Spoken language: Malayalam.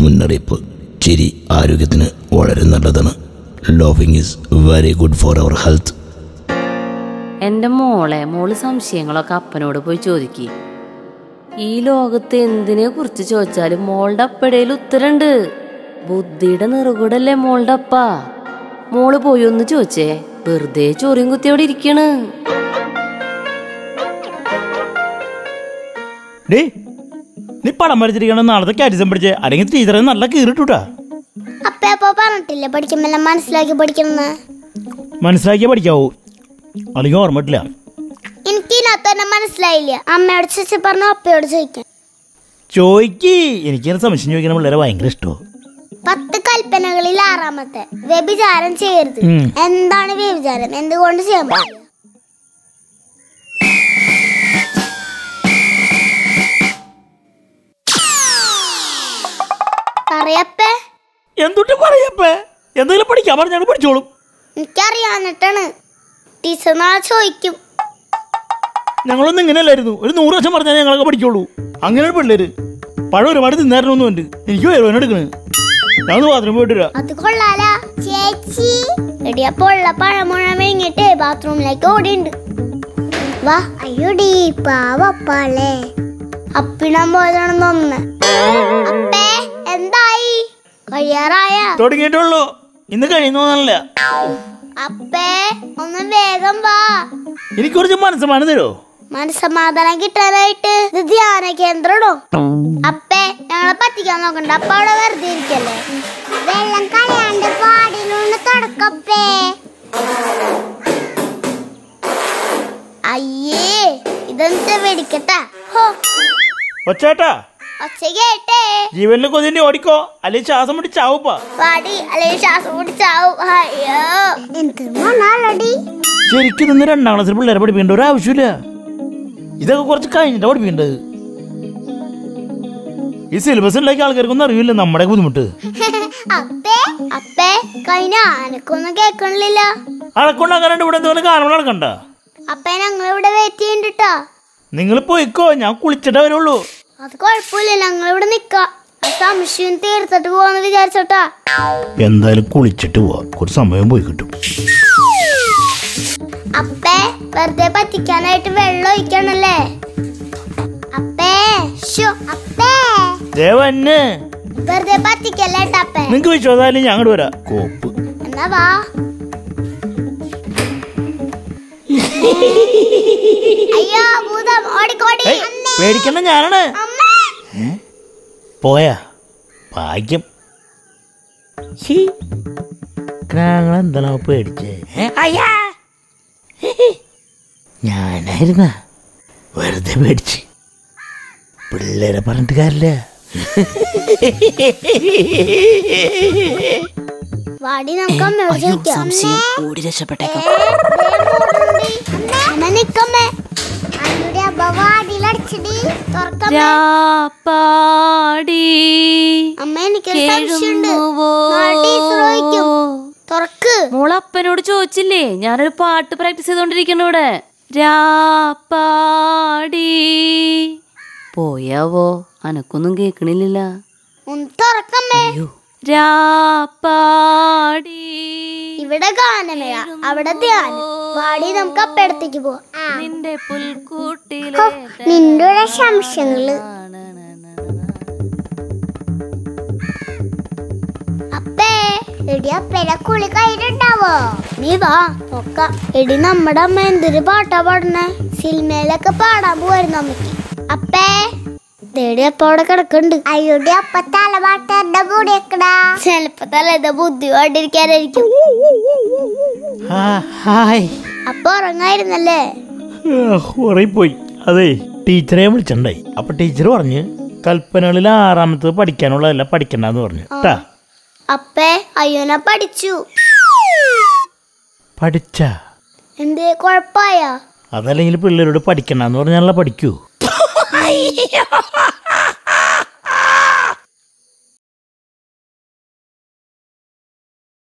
മുന്നറിയിപ്പ് ചിരി ആരോഗ്യത്തിന് വളരെ നല്ലതാണ് laughing is very good for our health എൻ്റെ മോളെ മോള് സംശയങ്ങളൊക്കെ അപ്പനോട് പോയി ചോദിക്ക് ഈ ലോകത്ത് എന്തിനെ കുറിച്ച് ചോദിച്ചാലും മോളുടെ അപ്പടയിൽ ഉത്തരണ്ട് ബുദ്ധിയുടെ നിറുകൂടല്ലേ മോളുടെ അപ്പ മോള് പോയി ഒന്ന് ചോദിച്ചേ വെറുതെ ചോറിയും കുത്തി അവിടെ ഇരിക്കണ് ഡേ നീ പടം വരച്ചിരിക്കണ നാളത്തെ കാരിസം പഠിച്ചേ അല്ലെങ്കിൽ ടീച്ചറെ നല്ല കീറിട്ടൂട്ടാ അപ്പ അപ്പൊ പറഞ്ഞിട്ടില്ലേ പഠിക്കുമ്പോ മനസ്സിലാക്കി പഠിക്കണമെന്ന് മനസ്സിലാക്കിയേ പഠിക്കാവൂ അല്ലെങ്കിൽ ഓർമ്മ കിട്ടില്ല എനിക്ക് ഇതിനകത്ത് തന്നെ മനസ്സിലായില്ല അമ്മയോട് ചോദിച്ചു പറഞ്ഞു അപ്പയോട് ചോദിക്കാം ചോയ്ക്ക് എനിക്ക് സംശയം ചോദിക്കുന്ന പിള്ളേരെ ഭയങ്കര ഇഷ്ടമോ പത്ത് കൽപ്പനകളിൽ ആറാമത്തെ വ്യഭിചാരം ചെയ്യരുത് ഉം. എന്താണ് വ്യഭിചാരം എന്തുകൊണ്ട് ചെയ്യാൻ പറ്റില്ല പറയപ്പേ എന്തുട്ട് പറയപ്പേ എന്തെങ്കിലും പഠിക്കാൻ പറഞ്ഞാൽ പഠിച്ചോളും എനിക്കറിയാന്നിട്ടാണ് ടീച്ചർ നാളെ ചോദിക്കും ഞങ്ങളൊന്നും ഇങ്ങനെയല്ലായിരുന്നു ഒരു നൂറ് വർഷം പറഞ്ഞാൽ ഞങ്ങളൊക്കെ പഠിക്കുള്ളൂ അങ്ങനെ ഒരു പിള്ളേര് പഴം ഒരുപാട് തിന്നായിരുന്നൊന്നും ഉണ്ട് എനിക്ക് വേറെ എടുക്കണ് ഞാൻ ഒന്ന് ബാത്റൂം പോയിട്ട് വരാം അത് കൊള്ളാല ചേച്ചി എടിയപ്പോ ഉള്ള പഴം മുഴുവൻ വിഴുങ്ങിട്ട് ബാത്റൂമിലേക്ക് ഓടിയുണ്ട് വാ അയ്യോടി പാവപ്പാളേ അപ്പിടാൻ പോയതാണെന്ന് തോന്നുന്നു അപ്പേ എന്തായി കഴിയാറായ തുടങ്ങിയിട്ടുള്ളൂ ഇന്ന് കഴിയുന്നല്ല അപ്പേ ഒന്ന് വേഗം വാ എനിക്ക് കുറച്ച് മനസ്സമാനം തരോ മനസമാധാനം കിട്ടാനായിട്ട് ഇത് ധ്യാന കേന്ദ്രടോ അപ്പേ ഞങ്ങളെ പറ്റിക്കാൻ നോക്കണ്ട അപ്പ അവിടെ വെറുതെ ഇരിക്കല്ലേ വെള്ളം കളയാണ്ട് പാടിലൂന്ന് തുടക്കപ്പേ അയ്യേ ഇതെന്താ വെടിക്കട്ടാ ഹോ ഒച്ചേട്ടാ ഒച്ച കേട്ടേ ജീവനിൽ കൊതിന്റെ ഓടിക്കോ അല്ലെങ്കിൽ ശ്വാസം മുട്ടി ചാവുപ്പാ പാടി അല്ലെങ്കിൽ ശ്വാസം പിടിച്ചാവും അയ്യോ എന്ത് മണാലടി ശരിക്കും നിന്ന് രണ്ടാം ക്ലാസ്സിൽ പിള്ളേരെ പഠിപ്പിക്കേണ്ട ഒരു ആവശ്യമില്ല ഇതൊക്കെ കുറച്ച് കഴിഞ്ഞിട്ടാ പഠിപ്പിക്കേണ്ടത് ഈ സിലബസ് ഉണ്ടാക്കിയ ആൾക്കാർക്കൊന്നും അറിയില്ല നമ്മുടെ ബുദ്ധിമുട്ട് അപ്പേ അപ്പേ കഴിഞ്ഞ ആനക്കൊന്നും കേക്കണില്ല അഴക്കൊണ്ടാക്കാണ്ട് ഇവിടെ എന്തെങ്കിലും കാരണം നടക്കണ്ട അപ്പേ ഞങ്ങൾ ഇവിടെ വെയിറ്റ് ചെയ്യണ്ടിട്ടാ നിങ്ങൾ പോയിക്കോ ഞാൻ കുളിച്ചിട്ടേ വരുള്ളൂ അത് കുഴപ്പമില്ല ഞങ്ങൾ ഇവിടെ നിക്കാം ആ സംശയം തീർത്തിട്ട് പോവാന്ന് വിചാരിച്ചോട്ടാ എന്തായാലും കുളിച്ചിട്ട് പോവാ കുറച്ച് സമയം പോയി കിട്ടും അപ്പേ വെറുതെ പറ്റിക്കാനായിട്ട് വെള്ളം ഒഴിക്കണല്ലേ അപ്പേ ഷോ അപ്പേ ദേവന്നെ വെറുതെ പറ്റിക്കല്ലേ ട്ടാ അപ്പേ നിങ്ങക്ക് വിശ്വാസം ഞാൻ അങ്ങോട്ട് വരാം കോപ്പ് എന്നാ വാ അയ്യോ ഭൂതം ഓടിക്കോടി ഏയ്, പേടിക്കണ്ട ഞാനാണ് അമ്മ പോയാ ഭാഗ്യം ഞങ്ങളെന്താണോ പേടിച്ചേ ഏ, അയ്യാ. ഞാനായിരുന്ന വെറുതെ പേടിച്ച് പിള്ളേരെ പറഞ്ഞിട്ട് കാര്യമില്ല വാടി നമുക്ക് അമ്മയോട് ചോദിക്കാം സംശയം ഓടി രക്ഷപ്പെട്ടേക്കാം അമ്മ നിക്കമ്മേ അമ്മയുടെ അബ്ബ വാടിയിലടിച്ചടി തുറക്കമ്മേ രാപ്പാടി അമ്മ എനിക്കൊരു സംശയമുണ്ട് കേഴുന്നുവോ? നാളെ ടീച്ചർ ചോദിക്കും തുറക്ക് മോള് അപ്പനോട് ചോദിച്ചില്ലേ ഞാനൊരു പാട്ട് പ്രാക്ടീസ് ചെയ്തോണ്ടിരിക്കണ ഇവിടെ രാപ്പാടി പോയാവോ അനക്കൊന്നും കേക്കണില്ല ഒന്ന് തുറക്കമ്മേ രാപ്പാടി ഇവിടെ ഗാനമേള അവിടെ ധ്യാനം വാടി നമുക്ക് അപ്പടത്തേക്ക് പോവാം നിന്റെ പുൽക്കൂട്ടിലെ നിന്റെ ഒരു സംശയങ്ങള് അപ്പേ എടി അപ്പേടെ കുളി കഴിഞ്ഞിട്ടുണ്ടാവോ നീ വാ നോക്കാം എടി നമ്മുടെ അമ്മ എന്തൊരു പാട്ടാ പാടണേ സിനിമയിലൊക്കെ പാടാൻ പോവായിരുന്നു അമ്മയ്ക്ക് അപ്പേ തേടി അപ്പ അവിടെ കിടക്കുന്നുണ്ട് അയ്യോടി അപ്പ തലപാട്ട് എന്റെ കൂടി വെക്കടാ ചെലപ്പോ തലേത ബുദ്ധി പാട്ടിരിക്കാനായിരിക്കും ഹായ് അപ്പൊ ഉറങ്ങായിരുന്നല്ലേ പോയി അതെ ടീച്ചറെ വിളിച്ചിട്ടുണ്ടായി അപ്പൊ ടീച്ചർ പറഞ്ഞ് കൽപ്പനകളിൽ ആറാമത്തത് പഠിക്കാനുള്ളതല്ല പഠിക്കണ്ടെന്ന് പറഞ്ഞു കേട്ടാ അപ്പേ അയ്യോനെ പഠിച്ചു പഠിച്ച എന്തേ കൊഴപ്പായ അതല്ലെങ്കിൽ പിള്ളേരോട് പഠിക്കണ്ടെന്ന് പറഞ്ഞാലല്ല പഠിക്കൂ